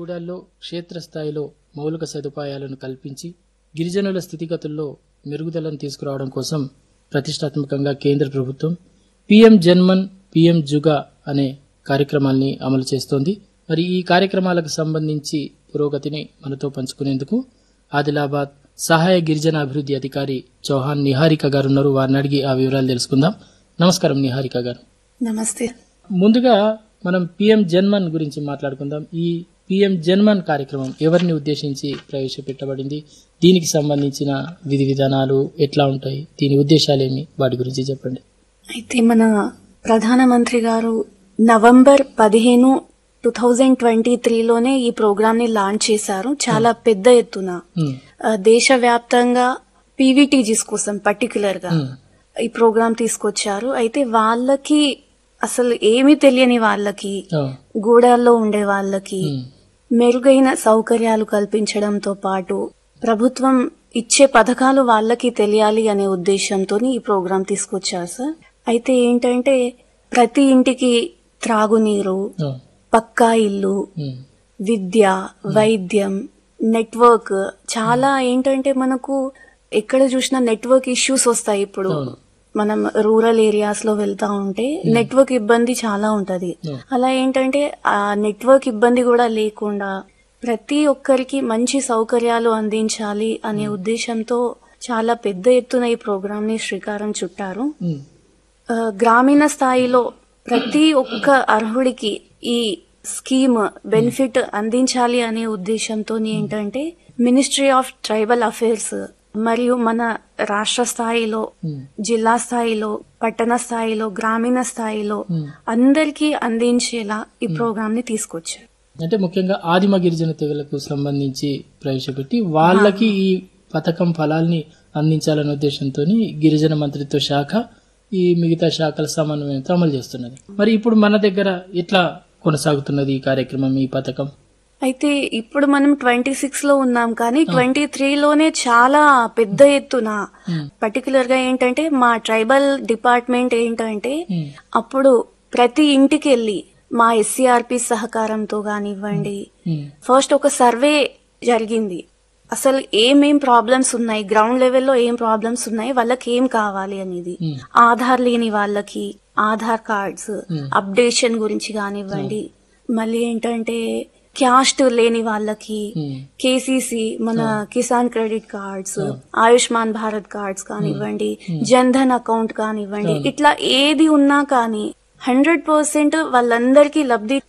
గూడాల్లో క్షేత్రస్థాయిలో మౌలిక సదుపాయాలను కల్పించి గిరిజనుల స్థితిగతుల్లో మెరుగుదలను తీసుకురావడం కోసం ప్రతిష్టాత్మకంగా కేంద్ర ప్రభుత్వం పిఎం జన్మన్ పిఎం జుగా అనే కార్యక్రమాల్ని అమలు చేస్తోంది మరి ఈ కార్యక్రమాలకు సంబంధించి పురోగతిని మనతో పంచుకునేందుకు ఆదిలాబాద్ సహాయ గిరిజన అభివృద్ధి అధికారి చౌహాన్ నిహారిక గారు ఉన్నారు వారిని అడిగి ఆ వివరాలు తెలుసుకుందాం నమస్కారం నిహారిక గారు నమస్తే ముందుగా మనం పిఎం జన్మన్ గురించి మాట్లాడుకుందాం ఈ పిఎం జన్మన్ కార్యక్రమం ఎవరిని ఉద్దేశించి ప్రవేశపెట్టబడింది దీనికి సంబంధించిన విధి విధానాలు ఎట్లా ఉంటాయి దీని ఉద్దేశాలేమి వాటి గురించి చెప్పండి అయితే మన ప్రధానమంత్రి గారు నవంబర్ పదిహేను టూ థౌజండ్ ట్వంటీ త్రీలోనే ఈ ప్రోగ్రామ్ ని లాంచ్ చేశారు చాలా పెద్ద ఎత్తున ఉమ్, ఆ, దేశవ్యాప్తంగా పీవీటీజీస్ కోసం పర్టికులర్ గా ఉమ్, ఈ ప్రోగ్రామ్ తీసుకొచ్చారు అయితే వాళ్ళకి అసలు ఏమీ తెలియని వాళ్ళకి ఆ, గూడాల్లో ఉండే వాళ్ళకి ఉమ్, మెరుగైన సౌకర్యాలు కల్పించడంతో పాటు ప్రభుత్వం ఇచ్చే పథకాలు వాళ్ళకి తెలియాలి అనే ఉద్దేశంతో ఈ ప్రోగ్రాం తీసుకొచ్చారు సార్ అయితే ఏంటంటే ప్రతి ఇంటికి త్రాగునీరు ఆ, పక్కా ఇల్లు ఉమ్, విద్య వైద్యం నెట్వర్క్ చాలా ఏంటంటే మనకు ఎక్కడ చూసినా నెట్వర్క్ ఇష్యూస్ వస్తాయి ఇప్పుడు అవును. మనం రూరల్ ఏరియాస్ లో వెళ్తా ఉంటే నెట్వర్క్ ఇబ్బంది చాలా ఉంటది అవును. అలా ఏంటంటే ఆ నెట్వర్క్ ఇబ్బంది కూడా లేకుండా ప్రతి ఒక్కరికి మంచి సౌకర్యాలు అందించాలి అనే ఉద్దేశంతో చాలా పెద్ద ఎత్తున ఈ ప్రోగ్రామ్ ని శ్రీకారం చుట్టారు ఉమ్, ఆ, గ్రామీణ స్థాయిలో ప్రతి ఒక్క అర్హుడికి ఈ స్కీమ్ బెనిఫిట్ అందించాలి అనే ఉద్దేశంతో ఏంటంటే మినిస్ట్రీ ఆఫ్ ట్రైబల్ అఫైర్స్ మరియు మన రాష్ట్ర స్థాయిలో ఉమ్, జిల్లా స్థాయిలో పట్టణ స్థాయిలో గ్రామీణ స్థాయిలో ఉమ్. అందరికీ అందించేలా ఈ ప్రోగ్రామ్ ని తీసుకొచ్చారు అంటే ముఖ్యంగా ఆదిమ గిరిజన తెగలకు సంబంధించి ప్రవేశపెట్టి వాళ్ళకి ఈ పథకం ఫలాల్ని అందించాలనే ఉద్దేశంతో గిరిజన మంత్రిత్వ శాఖ ఈ మిగతా శాఖల సమన్వయంతో అమలు చేస్తున్నది మరి ఇప్పుడు మన దగ్గర ఎట్లా కొనసాగుతున్నది ఈ కార్యక్రమం ఈ పథకం అయితే ఇప్పుడు మనం ట్వంటీ సిక్స్ లో ఉన్నాం కానీ ట్వంటీ త్రీలోనే చాలా పెద్ద ఎత్తున ఉమ్, పర్టికులర్ గా ఏంటంటే మా ట్రైబల్ డిపార్ట్మెంట్ ఏంటంటే ఉమ్, అప్పుడు ప్రతి ఇంటికి వెళ్ళి మా ఎస్సీఆర్పి సహకారంతో కానివ్వండి ఉమ్, ఫస్ట్ ఒక సర్వే జరిగింది అసలు ఏమేం ప్రాబ్లమ్స్ ఉన్నాయి గ్రౌండ్ లెవెల్లో ఏం ప్రాబ్లమ్స్ ఉన్నాయి వాళ్ళకి ఏం కావాలి అనేది ఉమ్, ఆధార్ లేని వాళ్ళకి ఆధార్ కార్డ్స్ Hmm. అప్డేషన్ గురించి కానివ్వండి మళ్ళీ ఏంటంటే క్యాస్ట్ లేని వాళ్ళకి ఉమ్, కేసీసీ మన Kisan credit cards Ayushman Bharat cards కానివ్వండి జన్ ధన్ అకౌంట్ కానివ్వండి ఇట్లా ఏది ఉన్నా కానీ హండ్రెడ్ పర్సెంట్ వాళ్ళందరికీ లబ్ధి